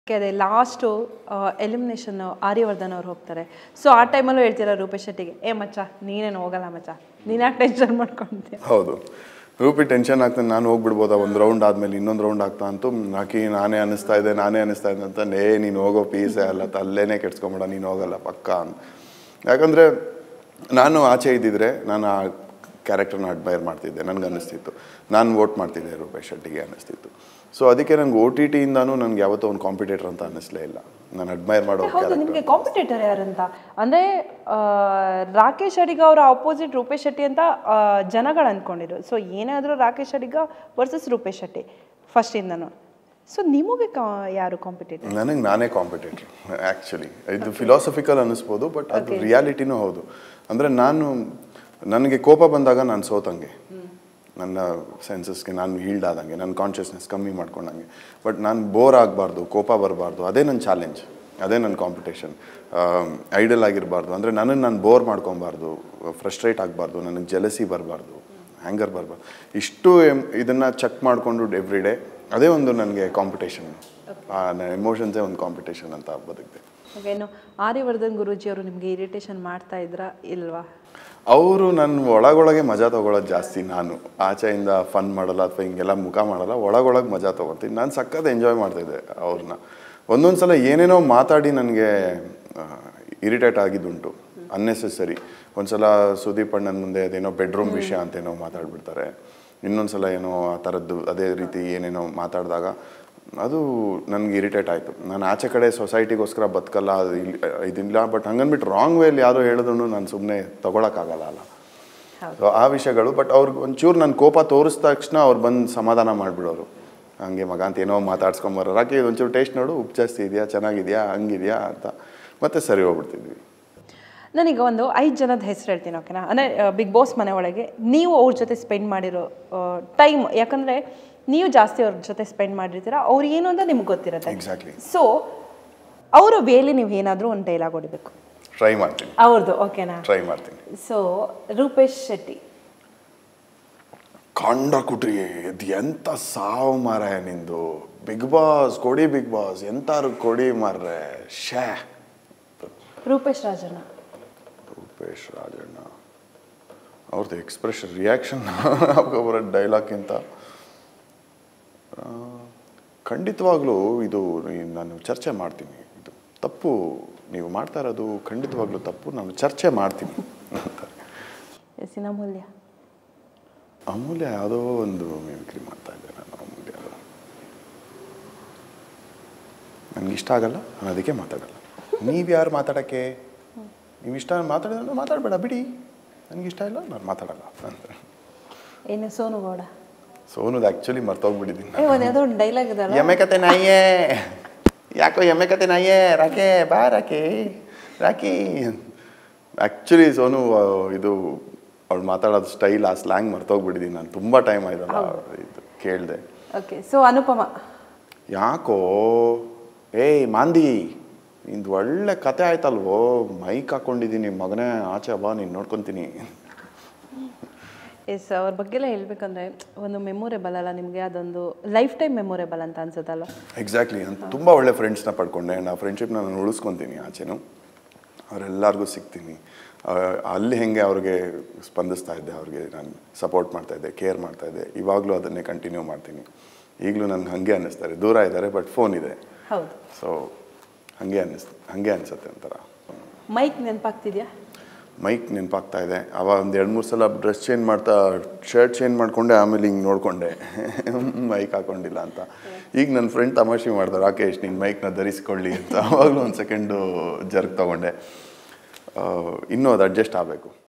ಅದೇ last elimination Aryavardhan ಅವ್ರು ಹೋಗ್ತಾರೆ ಸೊ ಆ ಟೈಮಲ್ಲೂ ಹೇಳ್ತೀರಾ ರೂಪೇಶ್ ಶೆಟ್ಟಿಗೆ ಏ ಮಚ್ಚ ನೀನೇನು ಹೋಗಲ್ಲ ಮಚ್ಚ ನೀನ್ಯಾಕೆ ಟೆನ್ಷನ್ ಮಾಡ್ಕೊಂತೀಯ ಹೌದು ರೂಪಿ ಟೆನ್ಷನ್ ಆಗ್ತಾನೆ ನಾನು ಹೋಗ್ಬಿಡ್ಬೋದಾ ಒಂದು ರೌಂಡ್ ಆದ್ಮೇಲೆ ಇನ್ನೊಂದು ರೌಂಡ್ ಆಗ್ತಾ ಅಂತೂ ನಾಕಿ ನಾನೇ ಅನಿಸ್ತಾ ಇದೆ ನಾನೇ ಅನಿಸ್ತಾ ಇದೆ ಅಂತ ಏ ನೀನು ಹೋಗೋ ಪೀಸೇ ಅಲ್ಲ ಅಲ್ಲೇನೆ ಕೆಡ್ಸ್ಕೊಂಬೇಡ ನೀನು ಹೋಗಲ್ಲ ಪಕ್ಕ ಅಂತ ಯಾಕಂದರೆ ನಾನು ಆಚೆ ಇದ್ದಿದ್ರೆ ನಾನು ಆ ಕ್ಯಾರೆಕ್ಟರ್ನ ಅಡ್ಮೈರ್ ಮಾಡ್ತಿದ್ದೆ ನನಗೆ ಅನ್ನಿಸ್ತಿತ್ತು ನಾನು ವೋಟ್ ಮಾಡ್ತಿದ್ದೆ ರೂಪೇಶ್ ಶೆಟ್ಟಿಗೆ ಅನ್ನಿಸ್ತಿತ್ತು ಸೊ ಅದಕ್ಕೆ ನನಗೆ ಓ ಟಿ ಟಿಯಿಂದನೂ ನನಗೆ ಯಾವತ್ತೂ ಒಂದು ಕಾಂಪಿಟೇಟರ್ ಅಂತ ಅನ್ನಿಸ್ಲೇ ಇಲ್ಲ ನಾನು ಅಡ್ಮೈರ್ ಮಾಡೋ ಹೌದು ಕ್ಯಾರೆಕ್ಟರ್ ನಿಮಗೆ ಕಾಂಪಿಟೇಟರ್ ಯಾರಂತ ಅಂದರೆ ರಾಕೇಶ್ ಅಡಿಗ ಅವರ ಆಪೋಸಿಟ್ ರೂಪೇಶ್ ಶೆಟ್ಟಿ ಅಂತ ಆ, ಜನಗಳು ಅಂದ್ಕೊಂಡಿದ್ರು ಸೊ ಏನಾದರೂ ರಾಕೇಶ್ ಅಡಿಗ ವರ್ಸಸ್ ರೂಪೇಶ್ ಶೆಟ್ಟಿ ಫಸ್ಟಿಂದನು ಸೊ ನಿಮಗೆ ಕಾ ಯಾರು ಕಾಂಪಿಟೇಟರ್ ನನಗೆ ನಾನೇ ಕಾಂಪಿಟೇಟ್ರ್ ಆ್ಯಕ್ಚುಲಿ ಇದು ಫಿಲಾಸಫಿಕಲ್ ಅನ್ನಿಸ್ಬೋದು ಬಟ್ ಅದು ರಿಯಾಲಿಟಿನೂ ಹೌದು ಅಂದರೆ ನಾನು ನನಗೆ ಕೋಪ ಬಂದಾಗ ನಾನು ಸೋತಂಗೆ ನನ್ನ ಸೆನ್ಸಸ್ಗೆ ನಾನು ಹೀಲ್ಡ್ ಆದಂಗೆ ನನ್ನ ಕಾನ್ಷಿಯಸ್ನೆಸ್ ಕಮ್ಮಿ ಮಾಡ್ಕೊಂಡಂಗೆ ಬಟ್ ನಾನು ಬೋರ್ ಆಗಬಾರ್ದು ಕೋಪ ಬರಬಾರ್ದು ಅದೇ ನನ್ನ ಚಾಲೆಂಜ್ ಅದೇ ನನ್ನ ಕಾಂಪಿಟೇಷನ್ ಐಡಲ್ ಆಗಿರಬಾರ್ದು ಅಂದರೆ ನನ್ನನ್ನು ನಾನು ಬೋರ್ ಮಾಡ್ಕೊಬಾರ್ದು ಫ್ರಸ್ಟ್ರೇಟ್ ಆಗಬಾರ್ದು ನನಗೆ ಜಲಸಿ ಬರಬಾರ್ದು ಹ್ಯಾಂಗರ್ ಬರಬಾರ್ದು ಇಷ್ಟು ಎಮ್ ಇದನ್ನು ಚೆಕ್ ಮಾಡಿಕೊಂಡು ಎವ್ರಿ ಡೇ ಅದೇ ಒಂದು ನನಗೆ ಕಾಂಪಿಟೇಷನ್ ಎಮೋಷನ್ಸೇ ಒಂದು ಕಾಂಪಿಟೇಷನ್ ಅಂತ ಬದುಕಿದೆ ಈಗ ಇನ್ನು ಆರ್ಯವರ್ಧನ್ ಗುರೂಜಿ ಅವರು ನಿಮಗೆ ಇರಿಟೇಷನ್ ಮಾಡ್ತಾ ಇದ್ರಾ ಇಲ್ವಾ ಅವರು ನನ್ನ ಒಳಗೊಳಗೆ ಮಜಾ ತೊಗೊಳೋದು ಜಾಸ್ತಿ ನಾನು ಆಚೆಯಿಂದ ಫನ್ ಮಾಡಲ್ಲ ಅಥವಾ ಹಿಂಗೆಲ್ಲ ಮುಖ ಮಾಡಲ್ಲ ಒಳಗೊಳಗೆ ಮಜಾ ತೊಗೊತೀನಿ ನಾನು ಸಖತ್ ಎಂಜಾಯ್ ಮಾಡ್ತಿದ್ದೆ ಅವ್ರನ್ನ ಒಂದೊಂದು ಸಲ ಏನೇನೋ ಮಾತಾಡಿ ನನಗೆ ಇರಿಟೇಟ್ ಆಗಿದ್ದುಂಟು ಅನ್ನೆಸೆಸರಿ ಒಂದ್ಸಲ ಸುದೀಪ್ ಅಣ್ಣನ ಮುಂದೆ ಅದೇನೋ ಬೆಡ್ರೂಮ್ ವಿಷಯ ಅಂತ ಏನೋ ಮಾತಾಡ್ಬಿಡ್ತಾರೆ ಇನ್ನೊಂದು ಸಲ ಏನೋ ಆ ಥರದ್ದು ಅದೇ ರೀತಿ ಏನೇನೋ ಮಾತಾಡಿದಾಗ ಅದು ನನಗೆ ಇರಿಟೇಟ್ ಆಯಿತು ನಾನು ಆಚೆ ಕಡೆ ಸೊಸೈಟಿಗೋಸ್ಕರ ಬದುಕಲ್ಲ ಅದು ಇಲ್ಲಿ ಇದಿಲ್ಲ ಬಟ್ ಹಂಗನ್ಬಿಟ್ಟು ರಾಂಗ್ ವೇಲಿ ಯಾರೋ ಹೇಳಿದ್ರು ನಾನು ಸುಮ್ಮನೆ ತೊಗೊಳಕ್ಕಾಗಲ್ಲ ಅಲ್ಲ ಸೊ ಆ ವಿಷಯಗಳು ಬಟ್ ಅವ್ರಿಗೆ ಒಂಚೂರು ನನ್ನ ಕೋಪ ತೋರಿಸಿದ ತಕ್ಷಣ ಅವ್ರು ಬಂದು ಸಮಾಧಾನ ಮಾಡಿಬಿಡೋರು ಹಂಗೆ ಮಗ ಅಂತ ಏನೋ ಮಾತಾಡ್ಸ್ಕೊಂಬರೋ ರಾಕಿ ಒಂಚೂರು ಟೇಸ್ಟ್ ನೋಡು ಉಪ್ಪು ಜಾಸ್ತಿ ಇದೆಯಾ ಚೆನ್ನಾಗಿದೆಯಾ ಹಂಗಿದೆಯಾ ಅಂತ ಮತ್ತೆ ಸರಿ ಹೋಗ್ಬಿಡ್ತಿದ್ವಿ ನಾನೀಗ ಒಂದು ಐದು ಜನದ ಹೆಸರು ಹೇಳ್ತೀನಿ ಓಕೆನಾ ಅಂದರೆ ಬಿಗ್ ಬಾಸ್ ಮನೆ ಒಳಗೆ ನೀವು ಅವ್ರ ಜೊತೆ ಸ್ಪೆಂಡ್ ಮಾಡಿರೋ ಟೈಮ್ ಯಾಕಂದರೆ ನೀವು ಜಾಸ್ತಿ ಅವ್ರ ಜೊತೆ ಸ್ಪೆಂಡ್ ಮಾಡಿರ್ತೀರ ಅವ್ರು ಏನು ಅಂತ ನಿಮ್ಗೆ ಗೊತ್ತಿರುತ್ತೆ ಎಕ್ಸಾಕ್ಟ್ಲಿ ಸೊ ಅವರ ವೇಲಿ ನೀವು ಏನಾದರೂ ಒಂದು ಡೈಲಾಗ್ ಹೊಡಿಬೇಕು ಟ್ರೈ ಮಾಡ್ತೀನಿ ಅವ್ರದ್ದು ಓಕೆನಾ ಟ್ರೈ ಮಾಡ್ತೀನಿ ಸೊ ರೂಪೇಶ್ ಶೆಟ್ಟಿ ಕಂಡ ಕುಟ್ರಿ ಇದು ಎಂಥ ಸಾವು ಮಾರಾಯ ನಿಂದು ಬಿಗ್ ಬಾಸ್ ಕೊಡಿ ಬಿಗ್ ಬಾಸ್ ಎಂತಾರು ಕೊಡಿ ಮಾರ್ರೆ ಶ್ಯಾ ರೂಪೇಶ್ ರಾಜಣ್ಣ ರೂಪೇಶ್ ರಾಜಣ್ಣ ಅವ್ರದ್ದು ಎಕ್ಸ್ಪ್ರೆಷನ್ ರಿಯಾಕ್ಷನ್ ಬರೋ ಡೈಲಾಗ್ಗಿಂತ ಆ, ಖಂಡಿತವಾಗ್ಲೂ ಇದು ಈ- ನಾನು ಚರ್ಚೆ ಮಾಡ್ತೀನಿ ಇದು ತಪ್ಪು ನೀವು ಮಾಡ್ತಾ ಇರೋದು ಖಂಡಿತವಾಗ್ಲೂ ತಪ್ಪು ನಾನು ಚರ್ಚೆ ಮಾಡ್ತೀನಿ ಅಂತಾರೆ ಎಸಿನ ಮೂಲ್ಯ ಅಮೂಲ್ಯ ಯಾವುದೋ ಒಂದು ಮಿಮಿಕ್ರಿ ಮಾಡ್ತಾ ಇದ್ದೆ ನಾನು ಅಮೂಲ್ಯ ನನಗೆ ಇಷ್ಟ ಆಗಲ್ಲ ನಾನು ಅದಕ್ಕೆ ಮಾತಾಡಲ್ಲ ನೀವು ಯಾರು ಮಾತಾಡೋಕ್ಕೆ ನೀವು ಇಷ್ಟ ಮಾತಾಡಿದ್ರೆ ಮಾತಾಡಬೇಡ ಬಿಡಿ ನನಗೆ ಇಷ್ಟ ಇಲ್ಲ ನಾನು ಮಾತಾಡಲ್ಲ ಅಂತ ಏನು ಸೋನು ಗೌಡ ಸೋನುದು ಆ್ಯಕ್ಚುಲಿ ಮರ್ತೋಗ್ಬಿಟ್ಟಿದ್ದೀನಿ ಏ ಒಂದು ಯಾವುದೋ ಒಂದು ಡೈಲಾಗ್ ಇದಲ್ಲ ಎಮ್ಮೆ ಕತೆ ನಾಯಿಯೇ ಯಾಕೋ ಎಮ್ಮೆ ಕತೆ ನಾಯಿಯೇ ರಾಕೆ ಬಾ ರಾಕಿ ರಾಕಿ ಆ್ಯಕ್ಚುಲಿ ಸೋನು ಆ, ಇದು ಅವಳು ಮಾತಾಡೋದು ಸ್ಟೈಲ್ ಆ ಸ್ಲ್ಯಾಂಗ್ ಮರ್ತೋಗ್ಬಿಟ್ಟಿದ್ದೀನಿ ನಾನು ತುಂಬ ಟೈಮ್ ಆಯ್ತಲ್ಲ ಇದು ಕೇಳಿದೆ ಓಕೆ ಸೊ ಅನುಪಮ ಯಾಕೋ ಏಯ್ ಮಾಂದಿ ನಿಂದು ಒಳ್ಳೆ ಕತೆ ಆಯ್ತಲ್ವೋ ಮೈಕ್ ಹಾಕೊಂಡಿದ್ದೀನಿ ಮಗನೇ ಆಚೆ ಬಾ ನೀನು ನೋಡ್ಕೊತೀನಿ ಎಸ್ ಅವ್ರ ಬಗ್ಗೆ ಎಲ್ಲ ಹೇಳ್ಬೇಕಂದ್ರೆ ಒಂದು ಮೆಮೊರೇಬಲ್ ಅಲ್ಲ ನಿಮಗೆ ಅದೊಂದು ಲೈಫ್ ಟೈಮ್ ಮೆಮೊರೇಬಲ್ ಅಂತ ಅನ್ಸುತ್ತಲ್ವ ಎಕ್ಸಾಕ್ಟ್ಲಿ ಅಂತ ತುಂಬ ಒಳ್ಳೆ ಫ್ರೆಂಡ್ಸ್ನ ಪಡ್ಕೊಂಡೆ ಆ್ಯಂಡ್ ಆ ಫ್ರೆಂಡ್ಶಿಪ್ನ ನಾನು ಉಳಿಸ್ಕೊತೀನಿ ಆಚೆನು ಅವರೆಲ್ಲರಿಗೂ ಸಿಗ್ತೀನಿ ಆ, ಅಲ್ಲಿ ಹೆಂಗೆ ಅವ್ರಿಗೆ ಸ್ಪಂದಿಸ್ತಾ ಇದ್ದೆ ಅವ್ರಿಗೆ ನಾನು ಸಪೋರ್ಟ್ ಮಾಡ್ತಾ ಇದ್ದೆ ಕೇರ್ ಮಾಡ್ತಾ ಇದ್ದೆ ಇವಾಗಲೂ ಅದನ್ನೇ ಕಂಟಿನ್ಯೂ ಮಾಡ್ತೀನಿ ಈಗಲೂ ನನಗೆ ಹಾಗೆ ಅನ್ನಿಸ್ತಾರೆ ದೂರ ಇದ್ದಾರೆ ಬಟ್ ಫೋನ್ ಇದೆ ಹೌದು ಸೊ ಹಾಗೆ ಅನ್ನಿಸ್ ಹಾಗೆ ಅನಿಸುತ್ತೆ ಒಂಥರ ಮೈಕ್ ನೆನಪಾಗ್ತಿದ್ಯಾ ಮೈಕ್ ನೆನಪಾಗ್ತಾ ಇದೆ ಅವಾಗ ಒಂದು ಎರಡು ಮೂರು ಸಲ ಡ್ರೆಸ್ ಚೇಂಜ್ ಮಾಡ್ತಾ ಶರ್ಟ್ ಚೇಂಜ್ ಮಾಡಿಕೊಂಡೆ ಆಮೇಲೆ ಹಿಂಗೆ ನೋಡಿಕೊಂಡೆ ಮೈಕ್ ಹಾಕೊಂಡಿಲ್ಲ ಅಂತ ಈಗ ನನ್ನ ಫ್ರೆಂಡ್ ತಮಾಷೆ ಮಾಡ್ದೆ ರಾಕೇಶ್ ನೀನು ಮೈಕ್ನ ಧರಿಸ್ಕೊಳ್ಳಿ ಅಂತ ಅವಾಗಲೂ ಒಂದು ಸೆಕೆಂಡು ಜರ್ಗ್ ತೊಗೊಂಡೆ ಇನ್ನೂ ಅದು ಅಡ್ಜಸ್ಟ್ ಆಗಬೇಕು